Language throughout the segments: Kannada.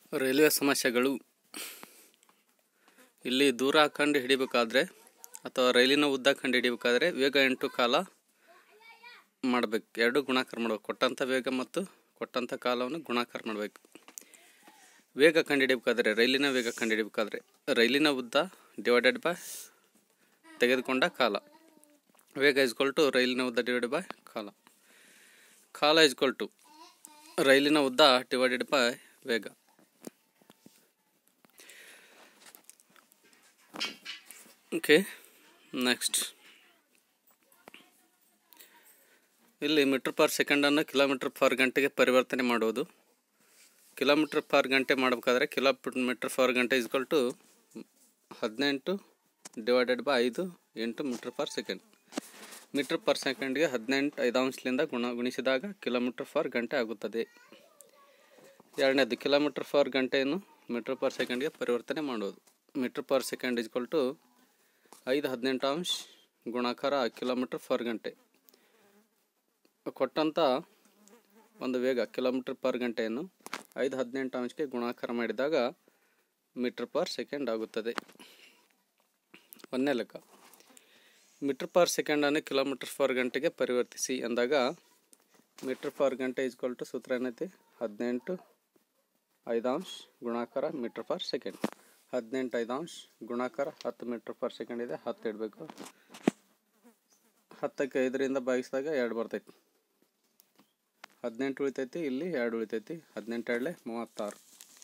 ರೈಲ್ವೆ ಸಮಸ್ಯೆಗಳು ಇಲ್ಲಿ ದೂರ ಕಂಡು ಹಿಡಿಬೇಕಾದ್ರೆ ಅಥವಾ ರೈಲಿನ ಉದ್ದ ಕಂಡು ಹಿಡಿಬೇಕಾದ್ರೆ ವೇಗ ಎಂಟು ಕಾಲ ಮಾಡಬೇಕು ಎರಡು ಗುಣಾಕಾರ ಮಾಡಬೇಕು ಕೊಟ್ಟಂಥ ವೇಗ ಮತ್ತು ಕೊಟ್ಟಂಥ ಕಾಲವನ್ನು ಗುಣಾಕಾರ ಮಾಡಬೇಕು ವೇಗ ಕಂಡು ಹಿಡಿಬೇಕಾದ್ರೆ ರೈಲಿನ ವೇಗ ಕಂಡು ಹಿಡಿಬೇಕಾದ್ರೆ ರೈಲಿನ ಉದ್ದ ಡಿವೈಡೆಡ್ ಬೈ ತೆಗೆದುಕೊಂಡ ಕಾಲ ವೇಗ ಇಸ್ಕೊಲ್ ಟು ರೈಲಿನ ಉದ್ದ ಡಿವೈಡೆಡ್ ಬೈ ಕಾಲ ಕಾಲ ಇಸ್ಕೊಲ್ ಟು ರೈಲಿನ ಉದ್ದ ಡಿವೈಡೆಡ್ ಬೈ ವೇಗ ಓಕೆ ನೆಕ್ಸ್ಟ್ ಇಲ್ಲಿ ಮೀಟರ್ ಪರ್ ಸೆಕೆಂಡನ್ನು ಕಿಲೋಮೀಟರ್ ಪರ್ ಗಂಟೆಗೆ ಪರಿವರ್ತನೆ ಮಾಡುವುದು ಕಿಲೋಮೀಟರ್ ಪರ್ ಗಂಟೆ ಮಾಡಬೇಕಾದ್ರೆ ಕಿಲೋಮೀಟರ್ ಪರ್ ಗಂಟೆ ಇಸ್ಕೊಲ್ ಟು ಹದಿನೆಂಟು ಡಿವೈಡೆಡ್ ಬೈ ಐದು ಎಂಟು metre per second metre per ಸೆಕೆಂಡ್ಗೆ ಹದಿನೆಂಟು ಐದಾಂಶದಿಂದ ಗುಣ ಗುಣಿಸಿದಾಗ ಕಿಲೋಮೀಟರ್ ಪರ್ ಗಂಟೆ ಆಗುತ್ತದೆ ಎರಡನೇದು ಕಿಲೋಮೀಟರ್ ಪರ್ ಗಂಟೆಯನ್ನು ಮೀಟರ್ ಪರ್ ಸೆಕೆಂಡ್ಗೆ ಪರಿವರ್ತನೆ ಮಾಡೋದು metre per second is equal to ಐದು ಹದಿನೆಂಟು ಅಂಶ ಗುಣಾಕಾರ ಕಿಲೋಮೀಟರ್ ಪರ್ ಗಂಟೆ ಕೊಟ್ಟಂಥ ಒಂದು ವೇಗ ಕಿಲೋಮೀಟರ್ ಪರ್ ಗಂಟೆಯನ್ನು ಐದು ಹದಿನೆಂಟು ಅಂಶಕ್ಕೆ ಗುಣಾಕಾರ ಮಾಡಿದಾಗ ಮೀಟರ್ ಪರ್ ಸೆಕೆಂಡ್ ಆಗುತ್ತದೆ ಒಂದನೇ ಲೆಕ್ಕ ಮೀಟರ್ ಪರ್ ಸೆಕೆಂಡನ್ನು ಕಿಲೋಮೀಟರ್ ಪರ್ ಗಂಟೆಗೆ ಪರಿವರ್ತಿಸಿ ಎಂದಾಗ ಮೀಟರ್ ಪರ್ ಗಂಟೆ ಇಸ್ಕೊಲ್ ಟು ಸೂತ್ರ ಏನೈತಿ ಹದಿನೆಂಟು ಐದಾಂಶ ಗುಣಾಕಾರ ಮೀಟರ್ ಪರ್ ಸೆಕೆಂಡ್ ಹದಿನೆಂಟು ಐದಾಂಶ ಗುಣಾಕಾರ ಹತ್ತು ಮೀಟರ್ ಪರ್ ಸೆಕೆಂಡ್ ಇದೆ ಹತ್ತು ಇಡಬೇಕು ಹತ್ತಕ್ಕೆ ಐದರಿಂದ ಭಾಗಿಸಿದಾಗ ಎರಡು ಬರ್ತೈತಿ ಹದಿನೆಂಟು ಉಳಿತೈತಿ ಇಲ್ಲಿ ಎರಡು ಉಳಿತೈತಿ ಹದಿನೆಂಟು ಎರಡಲೆ ಮೂವತ್ತಾರು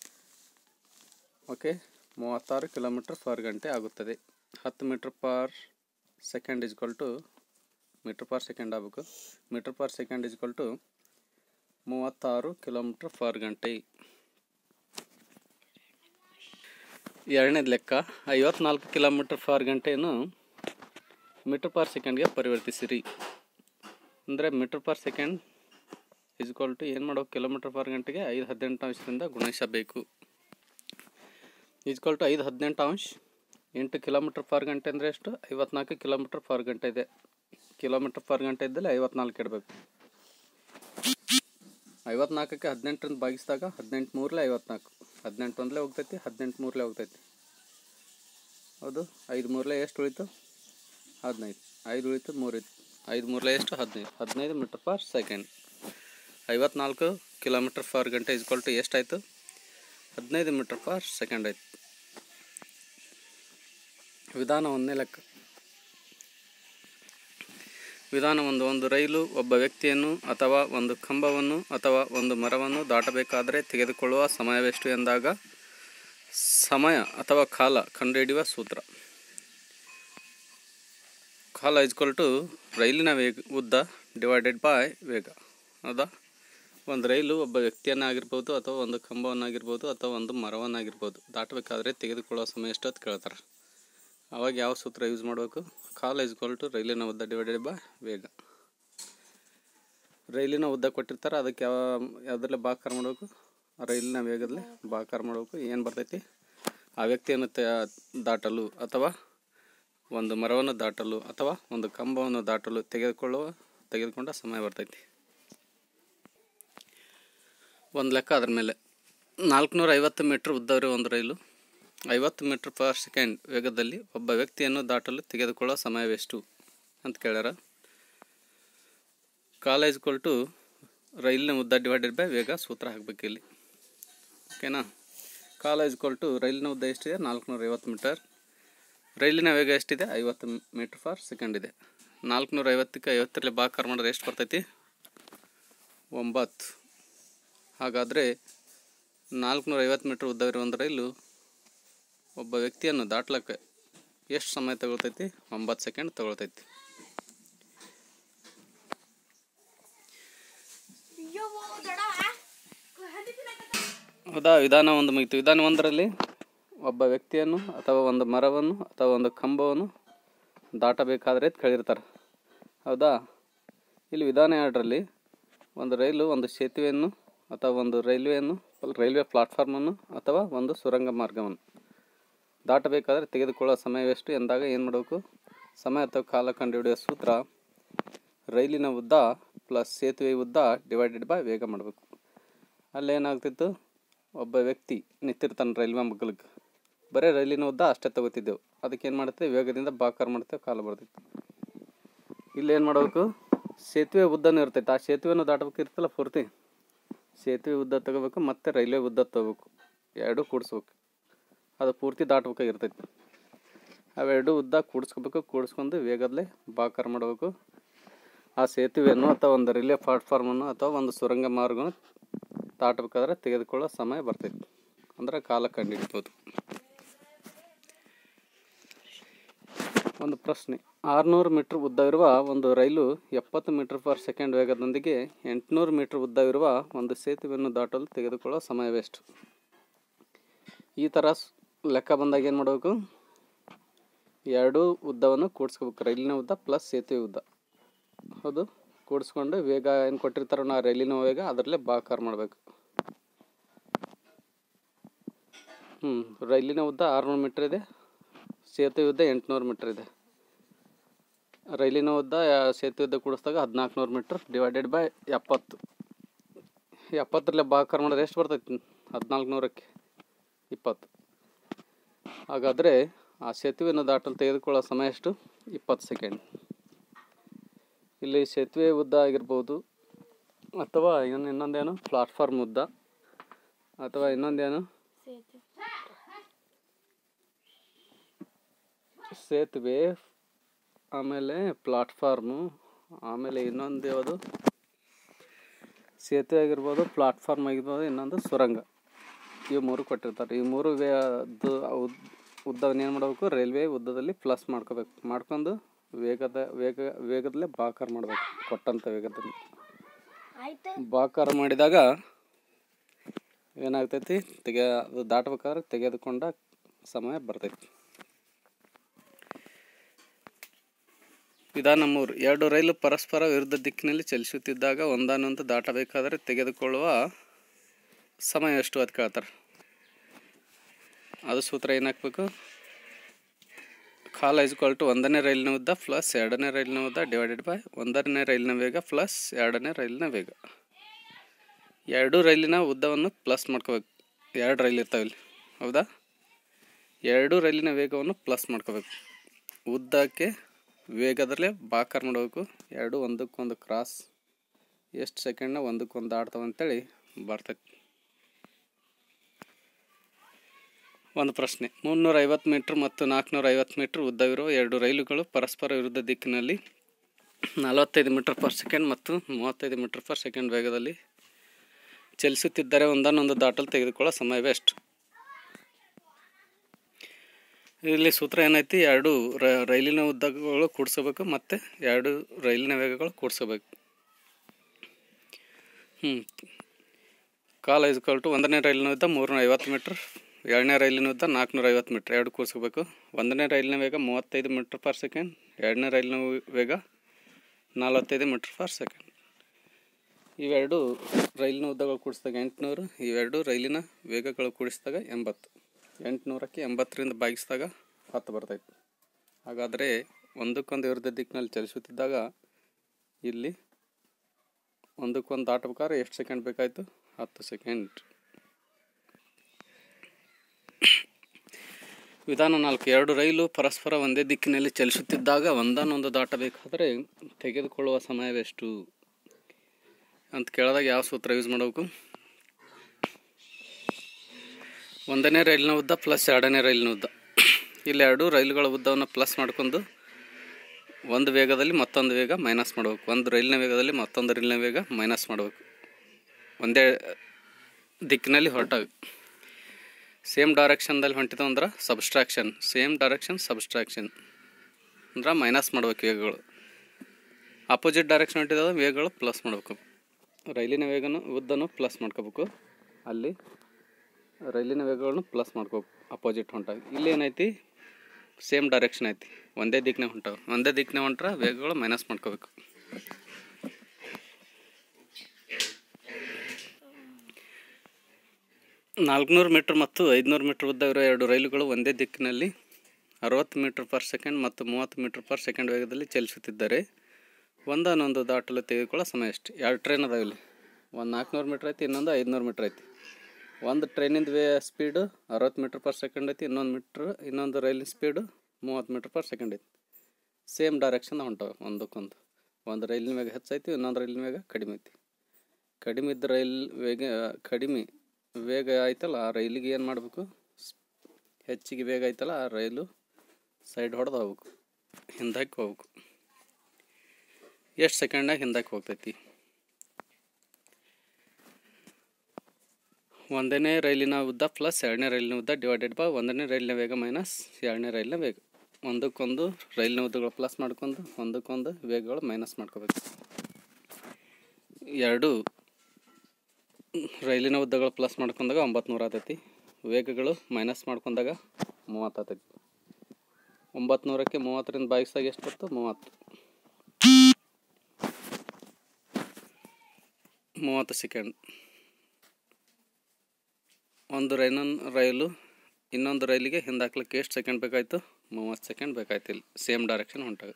ಓಕೆ ಮೂವತ್ತಾರು ಕಿಲೋಮೀಟರ್ ಪರ್ ಗಂಟೆ ಆಗುತ್ತದೆ ಹತ್ತು metre per second is equal to metre per second ಆಗಬೇಕು metre per second is equal to ಮೂವತ್ತಾರು ಕಿಲೋಮೀಟರ್ ಪರ್ ಗಂಟೆ ಎರಡನೇದು ಲೆಕ್ಕ ಐವತ್ನಾಲ್ಕು ಕಿಲೋಮೀಟರ್ ಪರ್ ಗಂಟೆಯನ್ನು ಮೀಟರ್ ಪರ್ ಸೆಕೆಂಡ್ಗೆ ಪರಿವರ್ತಿಸಿರಿ ಅಂದರೆ metre per second is equal to ಏನು ಮಾಡೋ ಕಿಲೋಮೀಟರ್ ಪರ್ ಗಂಟೆಗೆ ಐದು ಹದಿನೆಂಟು ಅಂಶದಿಂದ ಗುಣಿಸಬೇಕು ಇಸ್ಕೊಲ್ ಟು ಐದು ಹದಿನೆಂಟು ಅಂಶ ಎಂಟು ಕಿಲೋಮೀಟರ್ ಪರ್ ಗಂಟೆ ಅಂದರೆ ಎಷ್ಟು ಐವತ್ನಾಲ್ಕು ಕಿಲೋಮೀಟರ್ ಪರ್ ಗಂಟೆ ಇದೆ ಕಿಲೋಮೀಟರ್ ಪರ್ ಗಂಟೆ ಇದ್ದಲ್ಲಿ ಐವತ್ನಾಲ್ಕು ಇಡಬೇಕು ಐವತ್ನಾಲ್ಕಕ್ಕೆ ಹದಿನೆಂಟರಿಂದ ಭಾಗಿಸಿದಾಗ ಹದಿನೆಂಟು ಮೂರಲೆ ಐವತ್ನಾಲ್ಕು ಹದಿನೆಂಟು ಒಂದಲೇ ಹೋಗ್ತೈತಿ ಹದಿನೆಂಟು ಮೂರಲೆ ಹೋಗ್ತೈತಿ ಹೌದು ಐದು ಮೂರಲೆ ಎಷ್ಟು ಉಳಿತು ಹದಿನೈದು ಐದು ಉಳಿತು ಮೂರು ಇತ್ತು ಐದು ಮೂರಲೆ ಎಷ್ಟು ಹದಿನೈದು ಹದಿನೈದು ಮೀಟರ್ ಪರ್ ಸೆಕೆಂಡ್ ಐವತ್ನಾಲ್ಕು ಕಿಲೋಮೀಟರ್ ಪರ್ ಗಂಟೆ ಇಸ್ಕೊಲ್ ಟು ಎಷ್ಟಾಯಿತು ಹದಿನೈದು ಮೀಟರ್ ಪರ್ ಸೆಕೆಂಡ್ ಆಯಿತು ವಿಧಾನ ಒಂದನೇ ಲೆಕ್ಕ ವಿಧಾನ ಒಂದು ಒಂದು ರೈಲು ಒಬ್ಬ ವ್ಯಕ್ತಿಯನ್ನು ಅಥವಾ ಒಂದು ಕಂಬವನ್ನು ಅಥವಾ ಒಂದು ಮರವನ್ನು ದಾಟಬೇಕಾದರೆ ತೆಗೆದುಕೊಳ್ಳುವ ಸಮಯವೆಷ್ಟು ಎಂದಾಗ ಸಮಯ ಅಥವಾ ಕಾಲ ಕಂಡುಹಿಡಿಯುವ ಸೂತ್ರ ಕಾಲ ಇಸ್ಕೊಲ್ ಟು ರೈಲಿನ ವೇಗ ಉದ್ದ ಡಿವೈಡೆಡ್ ಬೈ ವೇಗ ಹೌದಾ ಒಂದು ರೈಲು ಒಬ್ಬ ವ್ಯಕ್ತಿಯನ್ನಾಗಿರ್ಬೋದು ಅಥವಾ ಒಂದು ಕಂಬವನ್ನಾಗಿರ್ಬೋದು ಅಥವಾ ಒಂದು ಮರವನ್ನಾಗಿರ್ಬೋದು ದಾಟಬೇಕಾದ್ರೆ ತೆಗೆದುಕೊಳ್ಳುವ ಸಮಯ ಎಷ್ಟು ಅಂತ ಕೇಳ್ತಾರೆ ಅವಾಗ ಯಾವ ಸೂತ್ರ ಯೂಸ್ ಮಾಡಬೇಕು ಕಾಲ ಇಸ್ಕೊಲ್ ಟು ರೈಲಿನ ಉದ್ದ ಡಿವೈಡೆಡ್ ಬೈ ವೇಗ ರೈಲಿನ ಉದ್ದ ಕೊಟ್ಟಿರ್ತಾರೆ ಅದಕ್ಕೆ ಯಾವ ಯಾವುದ್ರಲ್ಲೇ ಭಾಕಾರ ಮಾಡಬೇಕು ರೈಲಿನ ವೇಗದಲ್ಲೇ ಭಾಕಾರ ಮಾಡಬೇಕು ಏನು ಬರ್ತೈತಿ ಆ ವ್ಯಕ್ತಿಯನ್ನು ತ ದಾಟಲು ಅಥವಾ ಒಂದು ಮರವನ್ನು ದಾಟಲು ಅಥವಾ ಒಂದು ಕಂಬವನ್ನು ದಾಟಲು ತೆಗೆದುಕೊಳ್ಳುವ ತೆಗೆದುಕೊಂಡ ಸಮಯ ಬರ್ತೈತಿ ಒಂದು ಲೆಕ್ಕ ಅದ್ರ ಮೇಲೆ ನಾಲ್ಕುನೂರ ಐವತ್ತು ಮೀಟ್ರ್ ಉದ್ದವಿರುವ ಒಂದು ರೈಲು ಐವತ್ತು ಮೀಟ್ರ್ ಪರ್ ಸೆಕೆಂಡ್ ವೇಗದಲ್ಲಿ ಒಬ್ಬ ವ್ಯಕ್ತಿಯನ್ನು ದಾಟಲು ತೆಗೆದುಕೊಳ್ಳೋ ಸಮಯವೆಷ್ಟು ಅಂತ ಕೇಳ್ಯಾರ ಕಾಲೇಜ್ ಟು ರೈಲಿನ ಉದ್ದ ಡಿವೈಡೆಡ್ ಬೈ ವೇಗ ಸೂತ್ರ ಹಾಕಬೇಕು ಇಲ್ಲಿ ಓಕೆನಾ ಕಾಲೇಜ್ ಟು ರೈಲಿನ ಉದ್ದ ಎಷ್ಟಿದೆ ನಾಲ್ಕುನೂರ ಐವತ್ತು ಮೀಟರ್ ರೈಲಿನ ವೇಗ ಎಷ್ಟಿದೆ ಐವತ್ತು ಮೀಟ್ರ್ ಪರ್ ಸೆಕೆಂಡ್ ಇದೆ ನಾಲ್ಕುನೂರ ಐವತ್ತಕ್ಕೆ ಐವತ್ತರಲ್ಲಿ ಭಾಕಾರ ಮಾಡಿದ್ರೆ ಎಷ್ಟು ಬರ್ತೈತಿ ಒಂಬತ್ತು ಹಾಗಾದರೆ ನಾಲ್ಕುನೂರ ಐವತ್ತು ಮೀಟ್ರ್ ಉದ್ದವಿರುವ ಒಂದು ರೈಲು ಒಬ್ಬ ವ್ಯಕ್ತಿಯನ್ನು ದಾಟ್ಲಕ್ಕೆ ಎಷ್ಟು ಸಮಯ ತಗೊಳ್ತೈತಿ ಒಂಬತ್ತು ಸೆಕೆಂಡ್ ತಗೊಳ್ತೈತಿ ಹೌದಾ ವಿಧಾನ ಒಂದು ಮುಗಿತು ವಿಧಾನ ಒಂದರಲ್ಲಿ ಒಬ್ಬ ವ್ಯಕ್ತಿಯನ್ನು ಅಥವಾ ಒಂದು ಮರವನ್ನು ಅಥವಾ ಒಂದು ಕಂಬವನ್ನು ದಾಟಬೇಕಾದ್ರೆ ಕೇಳಿರ್ತಾರೆ ಹೌದಾ ಇಲ್ಲಿ ವಿಧಾನ ಎರಡರಲ್ಲಿ ಒಂದು ರೈಲು ಒಂದು ಸೇತುವೆಯನ್ನು ಅಥವಾ ಒಂದು ರೈಲ್ವೆಯನ್ನು ರೈಲ್ವೆ ಪ್ಲಾಟ್ಫಾರ್ಮನ್ನು ಅಥವಾ ಒಂದು ಸುರಂಗ ಮಾರ್ಗವನ್ನು ದಾಟಬೇಕಾದ್ರೆ ತೆಗೆದುಕೊಳ್ಳೋ ಸಮಯವೆಷ್ಟು ಎಂದಾಗ ಏನು ಮಾಡಬೇಕು ಸಮಯ ಅಥವಾ ಕಾಲ ಕಂಡುಹಿಡಿಯುವ ಸೂತ್ರ ರೈಲಿನ ಉದ್ದ ಪ್ಲಸ್ ಸೇತುವೆ ಉದ್ದ ಡಿವೈಡೆಡ್ ಬೈ ವೇಗ ಮಾಡಬೇಕು ಅಲ್ಲೇನಾಗ್ತಿತ್ತು ಒಬ್ಬ ವ್ಯಕ್ತಿ ನಿಂತಿರ್ತಾನೆ ರೈಲ್ವೆ ಮಗ್ಗಲಿಗೆ ಬರೀ ರೈಲಿನ ಉದ್ದ ಅಷ್ಟೇ ತಗೋತಿದ್ದೆವು ಅದಕ್ಕೆ ಏನು ಮಾಡುತ್ತೆ ವೇಗದಿಂದ ಬಾಕರ್ ಮಾಡ್ತೇವೆ ಕಾಲು ಬರ್ತೈತೆ ಇಲ್ಲಿ ಏನು ಮಾಡಬೇಕು ಸೇತುವೆ ಉದ್ದನೂ ಇರ್ತೈತೆ ಆ ಸೇತುವೆನೂ ದಾಟಬೇಕು ಇರ್ತಲ್ಲ ಪೂರ್ತಿ ಸೇತುವೆ ಉದ್ದ ತಗೋಬೇಕು ಮತ್ತು ರೈಲ್ವೆ ಉದ್ದ ತಗೋಬೇಕು ಎರಡೂ ಕೂಡಿಸ್ಬೇಕು ಅದು ಪೂರ್ತಿ ದಾಟ್ಬೇಕಾಗಿರ್ತೈತಿ ಅವೆರಡು ಉದ್ದ ಕೂಡಿಸ್ಕೋಬೇಕು ಕೂಡಿಸ್ಕೊಂಡು ವೇಗದಲ್ಲೇ ಬಾಕರ್ ಮಾಡಬೇಕು ಆ ಸೇತುವೆಯನ್ನು ಅಥವಾ ಒಂದು ರೈಲ್ವೆ ಪ್ಲಾಟ್ಫಾರ್ಮನ್ನು ಅಥವಾ ಒಂದು ಸುರಂಗ ಮಾರ್ಗವನ್ನು ದಾಟಬೇಕಾದ್ರೆ ತೆಗೆದುಕೊಳ್ಳೋ ಸಮಯ ಬರ್ತೈತಿ ಅಂದ್ರೆ ಕಾಲ ಕಂಡುಹಿಡಿಬೋದು ಒಂದು ಪ್ರಶ್ನೆ ಆರುನೂರು ಮೀಟ್ರ್ ಉದ್ದವಿರುವ ಒಂದು ರೈಲು ಎಪ್ಪತ್ತು ಮೀಟರ್ ಪರ್ ಸೆಕೆಂಡ್ ವೇಗದೊಂದಿಗೆ ಎಂಟುನೂರು ಮೀಟರ್ ಉದ್ದವಿರುವ ಒಂದು ಸೇತುವೆಯನ್ನು ದಾಟಲು ತೆಗೆದುಕೊಳ್ಳೋ ಸಮಯವೆಷ್ಟು ಈ ಥರ ಸ್- ಲೆಕ್ಕ ಬಂದಾಗ ಏನು ಮಾಡಬೇಕು ಎರಡೂ ಉದ್ದವನ್ನು ಕೂಡಿಸ್ಕೋಬೇಕು ರೈಲಿನ ಉದ್ದ ಪ್ಲಸ್ ಸೇತುವೆ ಉದ್ದ ಹೌದು ಕೂಡಿಸ್ಕೊಂಡು ವೇಗ ಏನು ಕೊಟ್ಟಿರ್ತಾರೋ ನಾ ರೈಲಿನ ವೇಗ ಅದರಲ್ಲೇ ಬಾಕಾರ್ ಮಾಡಬೇಕು ಹ್ಞೂ ರೈಲಿನ ಉದ್ದ ಆರುನೂರು ಮೀಟ್ರ್ ಇದೆ ಸೇತುವೆ ಉದ್ದ ಎಂಟುನೂರು ಮೀಟ್ರ್ ಇದೆ ರೈಲಿನ ಉದ್ದ ಆ, ಸೇತುವೆ ಉದ್ದ ಕೂಡಿಸಿದಾಗ ಹದಿನಾಲ್ಕು ನೂರು ಮೀಟ್ರ್ ಡಿವೈಡೆಡ್ ಬೈ ಎಪ್ಪತ್ತು ಎಪ್ಪತ್ತರಲ್ಲೇ ಬಾಕರ್ ಮಾಡಿದ್ರೆ ಎಷ್ಟು ಬರ್ತೈತಿ ಹದಿನಾಲ್ಕು ನೂರಕ್ಕೆ ಇಪ್ಪತ್ತು ಹಾಗಾದರೆ ಆ ಸೇತುವೆಯನ್ನು ದಾಟಲು ತೆಗೆದುಕೊಳ್ಳೋ ಸಮಯ ಎಷ್ಟು ಇಪ್ಪತ್ತು ಸೆಕೆಂಡ್ ಇಲ್ಲಿ ಸೇತುವೆ ಉದ್ದ ಆಗಿರ್ಬೋದು ಅಥವಾ ಇನ್ನು ಇನ್ನೊಂದೇನು ಪ್ಲಾಟ್ಫಾರ್ಮ್ ಉದ್ದ ಅಥವಾ ಇನ್ನೊಂದೇನು ಸೇತು ಸೇತುವೆ ಆಮೇಲೆ ಪ್ಲಾಟ್ಫಾರ್ಮು ಆಮೇಲೆ ಇನ್ನೊಂದು ಯಾವುದು ಸೇತುವೆ ಆಗಿರ್ಬೋದು ಪ್ಲಾಟ್ಫಾರ್ಮ್ ಆಗಿರ್ಬೋದು ಇನ್ನೊಂದು ಸುರಂಗ ಇವು ಮೂರು ಕೊಟ್ಟಿರ್ತಾರೆ ಈ ಮೂರು ವೇ ಅದು ಉದ್ ಉದ್ದವನ್ನು ಏನು ಮಾಡಬೇಕು ರೈಲ್ವೆ ಉದ್ದದಲ್ಲಿ ಪ್ಲಸ್ ಮಾಡ್ಕೋಬೇಕು ಮಾಡ್ಕೊಂಡು ವೇಗದ ವೇಗ ವೇಗದಲ್ಲೇ ಬಾಕಾರ ಮಾಡಬೇಕು ಕೊಟ್ಟಂಥ ವೇಗದಲ್ಲಿ ಆಯ್ತು ಬಾಕಾರ ಮಾಡಿದಾಗ ಏನಾಗ್ತೈತಿ ತೆಗೆ ಅದು ದಾಟ್ಬೇಕಾದ್ರೆ ತೆಗೆದುಕೊಂಡ ಸಮಯ ಬರ್ತೈತಿ ವಿಧಾನ ಮೂರು ಎರಡು ರೈಲು ಪರಸ್ಪರ ವಿರುದ್ಧ ದಿಕ್ಕಿನಲ್ಲಿ ಚಲಿಸುತ್ತಿದ್ದಾಗ ಒಂದಾನೊಂದು ದಾಟಬೇಕಾದರೆ ತೆಗೆದುಕೊಳ್ಳುವ ಸಮಯ ಎಷ್ಟು ಅಂತ ಕೇಳ್ತಾರೆ ಅದು ಸೂತ್ರ ಏನು ಹಾಕ್ಬೇಕು ಕಾಲ ಇಸ್ಕೊಲ್ ಟು ಒಂದನೇ ರೈಲಿನ ಉದ್ದ ಪ್ಲಸ್ ಎರಡನೇ ರೈಲಿನ ಉದ್ದ ಡಿವೈಡೆಡ್ ಬೈ ಒಂದನೇ ರೈಲಿನ ವೇಗ ಪ್ಲಸ್ ಎರಡನೇ ರೈಲಿನ ವೇಗ ಎರಡು ರೈಲಿನ ಉದ್ದವನ್ನು ಪ್ಲಸ್ ಮಾಡ್ಕೋಬೇಕು ಎರಡು ರೈಲ್ ಇರ್ತಾವೆ ಇಲ್ಲಿ ಹೌದಾ ಎರಡು ರೈಲಿನ ವೇಗವನ್ನು ಪ್ಲಸ್ ಮಾಡ್ಕೋಬೇಕು ಉದ್ದಕ್ಕೆ ವೇಗದಲ್ಲೇ ಬಾಕರ್ ಮಾಡಬೇಕು ಎರಡು ಒಂದಕ್ಕೊಂದು ಕ್ರಾಸ್ ಎಷ್ಟು ಸೆಕೆಂಡ್ನ ಒಂದಕ್ಕೊಂದು ದಾಟ್ತಾವೆ ಅಂತೇಳಿ ಬರ್ತೈತಿ ಒಂದು ಪ್ರಶ್ನೆ ಮುನ್ನೂರ ಐವತ್ತು ಮೀಟ್ರ್ ಮತ್ತು ನಾಲ್ಕುನೂರ ಐವತ್ತು ಮೀಟ್ರ್ ಉದ್ದವಿರುವ ಎರಡು ರೈಲುಗಳು ಪರಸ್ಪರ ವಿರುದ್ಧ ದಿಕ್ಕಿನಲ್ಲಿ ನಲವತ್ತೈದು ಮೀಟರ್ ಪರ್ ಸೆಕೆಂಡ್ ಮತ್ತು ಮೂವತ್ತೈದು ಮೀಟರ್ ಪರ್ ಸೆಕೆಂಡ್ ವೇಗದಲ್ಲಿ ಚಲಿಸುತ್ತಿದ್ದರೆ ಒಂದನ್ನೊಂದು ದಾಟಲು ತೆಗೆದುಕೊಳ್ಳೋ ಸಮಯವೇ ಎಷ್ಟು ಇಲ್ಲಿ ಸೂತ್ರ ಏನೈತಿ ಎರಡು ರ- ರೈಲಿನ ಉದ್ದಗಳು ಕೂಡಿಸ್ಕೋಬೇಕು ಮತ್ತು ಎರಡು ರೈಲಿನ ವೇಗಗಳು ಕೂಡಿಸ್ಕೋಬೇಕು ಹ್ಞೂ ಕಾಲ ಇಸ್ಕೊಲ್ ಟು ಒಂದನೇ ರೈಲಿನ ಉದ್ದ ಮೂರ್ನೂರ ಐವತ್ತು ಮೀಟ್ರ್ ಎರಡನೇ ರೈಲಿನ ಉದ್ದ ನಾಲ್ಕುನೂರ ಐವತ್ತು ಮೀಟ್ರ್ ಎರಡು ಕೂರಿಸ್ಕೋಬೇಕು ಒಂದನೇ ರೈಲಿನ ವೇಗ ಮೂವತ್ತೈದು ಮೀಟ್ರ್ ಪರ್ ಸೆಕೆಂಡ್ ಎರಡನೇ ರೈಲಿನ ವೇಗ ನಲವತ್ತೈದು ಮೀಟ್ರ್ ಪರ್ ಸೆಕೆಂಡ್ ಇವೆರಡು ರೈಲಿನ ಉದ್ದಗಳು ಕೂಡಿಸಿದಾಗ ಎಂಟುನೂರು ಇವೆರಡು ರೈಲಿನ ವೇಗಗಳು ಕೂಡಿಸಿದಾಗ ಎಂಬತ್ತು ಎಂಟುನೂರಕ್ಕೆ ಎಂಬತ್ತರಿಂದ ಭಾಗಿಸಿದಾಗ ಹತ್ತು ಬರ್ತೈತೆ ಹಾಗಾದರೆ ಒಂದಕ್ಕೊಂದು ವಿರುದ್ಧ ದಿಕ್ಕಿನಲ್ಲಿ ಚಲಿಸುತ್ತಿದ್ದಾಗ ಇಲ್ಲಿ ಒಂದಕ್ಕೊಂದು ದಾಟಬೇಕಾದ್ರೆ ಎಷ್ಟು ಸೆಕೆಂಡ್ ಬೇಕಾಯಿತು ಹತ್ತು ಸೆಕೆಂಡ್ ವಿಧಾನ ನಾಲ್ಕು ಎರಡು ರೈಲು ಪರಸ್ಪರ ಒಂದೇ ದಿಕ್ಕಿನಲ್ಲಿ ಚಲಿಸುತ್ತಿದ್ದಾಗ ಒಂದನ್ನೊಂದು ದಾಟಬೇಕಾದರೆ ತೆಗೆದುಕೊಳ್ಳುವ ಸಮಯವೆಷ್ಟು ಅಂತ ಕೇಳಿದಾಗ ಯಾವ ಸೂತ್ರ ಯೂಸ್ ಮಾಡಬೇಕು ಒಂದನೇ ರೈಲಿನ ಉದ್ದ ಪ್ಲಸ್ ಎರಡನೇ ರೈಲಿನ ಉದ್ದ ಇಲ್ಲಿ ಎರಡು ರೈಲುಗಳ ಉದ್ದವನ್ನು ಪ್ಲಸ್ ಮಾಡ್ಕೊಂಡು ಒಂದು ವೇಗದಲ್ಲಿ ಮತ್ತೊಂದು ವೇಗ ಮೈನಸ್ ಮಾಡಬೇಕು ಒಂದು ರೈಲಿನ ವೇಗದಲ್ಲಿ ಮತ್ತೊಂದು ರೈಲಿನ ವೇಗ ಮೈನಸ್ ಮಾಡಬೇಕು ಒಂದೇ ದಿಕ್ಕಿನಲ್ಲಿ ಹೊರಟಾಗ ಸೇಮ್ ಡೈರೆಕ್ಷನ್ದಲ್ಲಿ ಹೊಂಟಿತು ಅಂದ್ರೆ ಸಬ್ಸ್ಟ್ರಾಕ್ಷನ್ ಸೇಮ್ ಡೈರೆಕ್ಷನ್ ಸಬ್ಸ್ಟ್ರಾಕ್ಷನ್ ಅಂದ್ರೆ ಮೈನಸ್ ಮಾಡ್ಬೇಕು ವೇಗಗಳು ಅಪೋಸಿಟ್ ಡೈರೆಕ್ಷನ್ ಹೊಂಟಿದಾಗ ವೇಗಗಳು ಪ್ಲಸ್ ಮಾಡಬೇಕು ರೈಲಿನ ವೇಗನು ಉದ್ದನು ಪ್ಲಸ್ ಮಾಡ್ಕೋಬೇಕು ಅಲ್ಲಿ ರೈಲಿನ ವೇಗಗಳನ್ನು ಪ್ಲಸ್ ಮಾಡ್ಕೋಬೇಕು ಅಪೋಸಿಟ್ ಹೊಂಟಾಗ ಇಲ್ಲಿ ಏನೈತಿ ಸೇಮ್ ಡೈರೆಕ್ಷನ್ ಐತಿ ಒಂದೇ ದಿಕ್ಕಿನ ಹೊಂಟಾವ ಒಂದೇ ದಿಕ್ಕಿನ ಹೊಂಟ್ರೆ ವೇಗಗಳು ಮೈನಸ್ ಮಾಡ್ಕೋಬೇಕು ನಾಲ್ಕುನೂರು ಮೀಟ್ರ್ ಮತ್ತು ಐದುನೂರು ಮೀಟ್ರ್ ಉದ್ದ ಇರೋ ಎರಡು ರೈಲುಗಳು ಒಂದೇ ದಿಕ್ಕಿನಲ್ಲಿ ಅರವತ್ತು ಮೀಟ್ರ್ ಪರ್ ಸೆಕೆಂಡ್ ಮತ್ತು ಮೂವತ್ತು ಮೀಟ್ರ್ ಪರ್ ಸೆಕೆಂಡ್ ವೇಗದಲ್ಲಿ ಚಲಿಸುತ್ತಿದ್ದಾರೆ ಒಂದನ್ನೊಂದು ದಾಟಲು ತೆಗೆದುಕೊಳ್ಳೋ ಸಮಯ ಎಷ್ಟು ಎರಡು ಟ್ರೈನ್ ಅದಾವೆ ಇಲ್ಲಿ ಒಂದು ನಾಲ್ಕುನೂರು ಮೀಟ್ರ್ ಐತಿ ಇನ್ನೊಂದು ಐದುನೂರು ಮೀಟ್ರ್ ಐತಿ ಒಂದು ಟ್ರೈನಿಂದ ವೇ ಸ್ಪೀಡು ಅರವತ್ತು ಮೀಟ್ರ್ ಪರ್ ಸೆಕೆಂಡ್ ಐತಿ ಇನ್ನೊಂದು ಮೀಟ್ರ್ ಇನ್ನೊಂದು ರೈಲಿನ ಸ್ಪೀಡು ಮೂವತ್ತು ಮೀಟ್ರ್ ಪರ್ ಸೆಕೆಂಡ್ ಐತಿ ಸೇಮ್ ಡೈರೆಕ್ಷನ್ ಹೊಂಟವೆ ಒಂದಕ್ಕೊಂದು ಒಂದು ರೈಲಿನ ವೇಗ ಹೆಚ್ಚೈತಿ ಇನ್ನೊಂದು ರೈಲಿನ ವೇಗ ಕಡಿಮೆ ಐತಿ ಕಡಿಮೆ ಇದ್ದ ರೈಲ್ ವೇಗ ಕಡಿಮೆ ವೇಗ ಆಯ್ತಲ್ಲ ಆ ರೈಲಿಗೆ ಏನು ಮಾಡಬೇಕು ಹೆಚ್ಚಿಗೆ ವೇಗ ಐತಲ್ಲ ಆ ರೈಲು ಸೈಡ್ ಹೊಡೆದು ಹೋಗ್ಬೇಕು ಹಿಂದಕ್ಕೆ ಹೋಗ್ಬೇಕು ಎಷ್ಟು ಸೆಕೆಂಡ್ನಾಗ ಹಿಂದಕ್ಕೆ ಹೋಗ್ತೈತಿ ಒಂದನೇ ರೈಲಿನ ಉದ್ದ ಪ್ಲಸ್ ಎರಡನೇ ರೈಲಿನ ಉದ್ದ ಡಿವೈಡೆಡ್ ಬೈ ಒಂದನೇ ರೈಲಿನ ವೇಗ ಮೈನಸ್ ಎರಡನೇ ರೈಲಿನ ವೇಗ ಒಂದಕ್ಕೊಂದು ರೈಲಿನ ಉದ್ದಗಳು ಪ್ಲಸ್ ಮಾಡ್ಕೊಂಡು ಒಂದಕ್ಕೊಂದು ವೇಗಗಳು ಮೈನಸ್ ಮಾಡ್ಕೋಬೇಕು ಎರಡು ರೈಲಿನ ಉದ್ದಗಳು ಪ್ಲಸ್ ಮಾಡ್ಕೊಂಡಾಗ ಒಂಬತ್ತು ನೂರು ಆತೈತಿ ವೇಗಗಳು ಮೈನಸ್ ಮಾಡ್ಕೊಂಡಾಗ ಮೂವತ್ತು ಆತೈತಿ ಒಂಬತ್ತು ನೂರಕ್ಕೆ ಮೂವತ್ತರಿಂದ ಬಾಯಿಸಾಗ ಎಷ್ಟು ಬತ್ತು ಮೂವತ್ತು ಮೂವತ್ತು ಸೆಕೆಂಡ್ ಒಂದು ರೈನನ್ ರೈಲು ಇನ್ನೊಂದು ರೈಲಿಗೆ ಹಿಂದಾಕ್ಲಿಕ್ಕೆ ಎಷ್ಟು ಸೆಕೆಂಡ್ ಬೇಕಾಯಿತು ಮೂವತ್ತು ಸೆಕೆಂಡ್ ಬೇಕಾಯ್ತು ಇಲ್ಲಿ ಸೇಮ್ ಡೈರೆಕ್ಷನ್ ಹೊಂಟಾಗ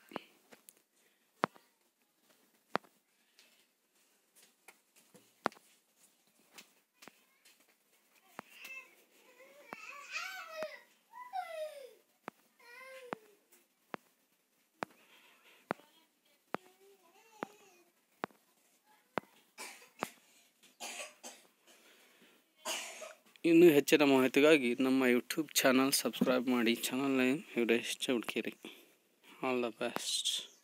ಇನ್ನೂ ಹೆಚ್ಚಿನ ಮಾಹಿತಿಗಾಗಿ ನಮ್ಮ ಯೂಟ್ಯೂಬ್ ಚಾನಲ್ ಸಬ್ಸ್ಕ್ರೈಬ್ ಮಾಡಿ channel name Yudesh Chowdkeri all the best